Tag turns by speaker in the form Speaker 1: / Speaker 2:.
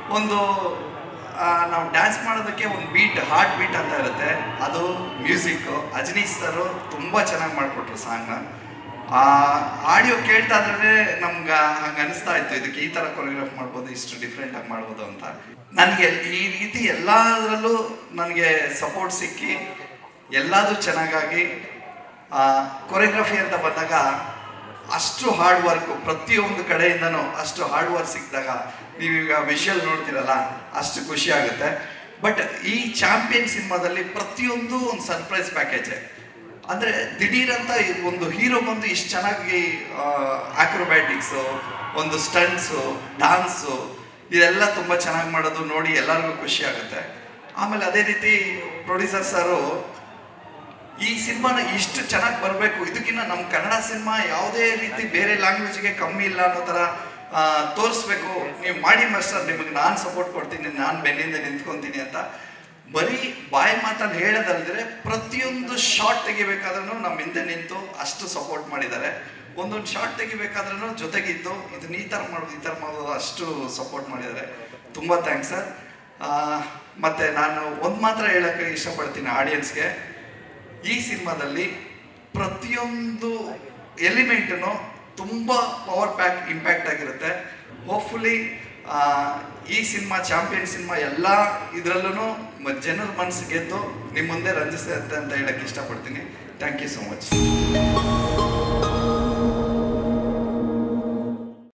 Speaker 1: ಒಂದು ಆ, ನಾವು ಡ್ಯಾನ್ಸ್ ಮಾಡೋದಕ್ಕೆ ಒಂದು ಬೀಟ್ ಹಾರ್ಟ್ ಬೀಟ್ ಅಂತ ಇರುತ್ತೆ ಅದು ಮ್ಯೂಸಿಕ್ಕು ಅಜನೀಶ್ ಸರು ತುಂಬ ಚೆನ್ನಾಗಿ ಮಾಡಿಕೊಟ್ರು ಸಾಂಗ್ನ ಆಡಿಯೋ ಕೇಳ್ತಾ ಇದ್ರೆ ನಮ್ಗೆ ಹಂಗೆ ಅನಿಸ್ತಾ ಇತ್ತು ಇದಕ್ಕೆ ಈ ಥರ ಕೊರಿಯೋಗ್ರಾಫ್ ಮಾಡ್ಬೋದು ಇಷ್ಟು ಡಿಫ್ರೆಂಟ್ ಆಗಿ ಮಾಡ್ಬೋದು ಅಂತ ನನಗೆ ಈ ರೀತಿ ಎಲ್ಲದರಲ್ಲೂ ನನಗೆ ಸಪೋರ್ಟ್ ಸಿಕ್ಕಿ ಎಲ್ಲದೂ ಚೆನ್ನಾಗಾಗಿ ಕೊರಿಯೋಗ್ರಫಿ ಅಂತ ಬಂದಾಗ ಅಷ್ಟು ಹಾರ್ಡ್ ವರ್ಕ್ ಪ್ರತಿಯೊಂದು ಕಡೆಯಿಂದನೂ ಅಷ್ಟು ಹಾರ್ಡ್ ವರ್ಕ್ ಸಿಕ್ಕಿದಾಗ ನೀವೀಗ ವಿಷುವಲ್ ನೋಡ್ತೀರಲ್ಲ ಅಷ್ಟು ಖುಷಿ ಆಗುತ್ತೆ ಬಟ್ ಈ ಚಾಂಪಿಯನ್ ಸಿನಿಮಾದಲ್ಲಿ ಪ್ರತಿಯೊಂದು ಒಂದು ಸರ್ಪ್ರೈಸ್ ಪ್ಯಾಕೇಜೆ ಅಂದರೆ ದಿಢೀರಂತ ಈ ಒಂದು ಹೀರೋ ಬಂದು ಇಷ್ಟು ಚೆನ್ನಾಗಿ ಆಕ್ರೋಬ್ಯಾಟಿಕ್ಸು ಒಂದು ಸ್ಟಂಟ್ಸು ಡಾನ್ಸು ಇದೆಲ್ಲ ತುಂಬ ಚೆನ್ನಾಗಿ ಮಾಡೋದು ನೋಡಿ ಎಲ್ಲರಿಗೂ ಖುಷಿ ಆಗುತ್ತೆ ಆಮೇಲೆ ಅದೇ ರೀತಿ ಪ್ರೊಡ್ಯೂಸರ್ ಸರು ಈ ಸಿನಿಮಾನ ಇಷ್ಟು ಚೆನ್ನಾಗಿ ಬರಬೇಕು ಇದಕ್ಕಿಂತ ನಮ್ಮ ಕನ್ನಡ ಸಿನಿಮಾ ಯಾವುದೇ ರೀತಿ ಬೇರೆ ಲ್ಯಾಂಗ್ವೇಜ್ಗೆ ಕಮ್ಮಿ ಇಲ್ಲ ಅನ್ನೋ ಥರ ತೋರಿಸ್ಬೇಕು ನೀವು ಮಾಡಿ ಮಾಸ್ಟರ್ ನಿಮಗೆ ನಾನು ಸಪೋರ್ಟ್ ಕೊಡ್ತೀನಿ ನಾನು ಬೆನ್ನಿಂದ ನಿಂತ್ಕೊತೀನಿ ಅಂತ ಬರೀ ಬಾಯಿ ಮಾತಲ್ಲಿ ಹೇಳೋದಲ್ದ್ರೆ ಪ್ರತಿಯೊಂದು ಶಾರ್ಟ್ ತೆಗಿಬೇಕಾದ್ರೂ ನಮ್ಮ ಹಿಂದೆ ನಿಂತು ಅಷ್ಟು ಸಪೋರ್ಟ್ ಮಾಡಿದ್ದಾರೆ ಒಂದೊಂದು ಶಾರ್ಟ್ ತೆಗಿಬೇಕಾದ್ರೂ ಜೊತೆಗಿದ್ದು ಇದನ್ನ ಈ ಥರ ಮಾಡೋದು ಈ ಥರ ಮಾಡೋದು ಅಷ್ಟು ಸಪೋರ್ಟ್ ಮಾಡಿದ್ದಾರೆ ತುಂಬ ಥ್ಯಾಂಕ್ಸ್ ಸರ್ ಮತ್ತು ನಾನು ಒಂದು ಮಾತ್ರ ಹೇಳೋಕ್ಕೆ ಇಷ್ಟಪಡ್ತೀನಿ ಆಡಿಯನ್ಸ್ಗೆ ಈ ಸಿನಿಮಾದಲ್ಲಿ ಪ್ರತಿಯೊಂದು ಎಲಿಮೆಂಟನ್ನು ತುಂಬ ಪವರ್ ಪ್ಯಾಕ್ ಇಂಪ್ಯಾಕ್ಟ್ ಆಗಿರುತ್ತೆ ಹೋಪ್ಫುಲಿ ಈ ಸಿನಿಮಾ ಚಾಂಪಿಯನ್ ಸಿನಿಮಾ ಎಲ್ಲ ಇದರಲ್ಲೂ ಜನರ ಮನಸ್ಸು ಗೆದ್ದು ನಿಮ್ಮ ಮುಂದೆ ರಂಜಿಸುತ್ತೆ ಅಂತ ಹೇಳಕ್ಕೆ ಇಷ್ಟಪಡ್ತೀನಿ ಥ್ಯಾಂಕ್ ಯು ಸೊ ಮಚ್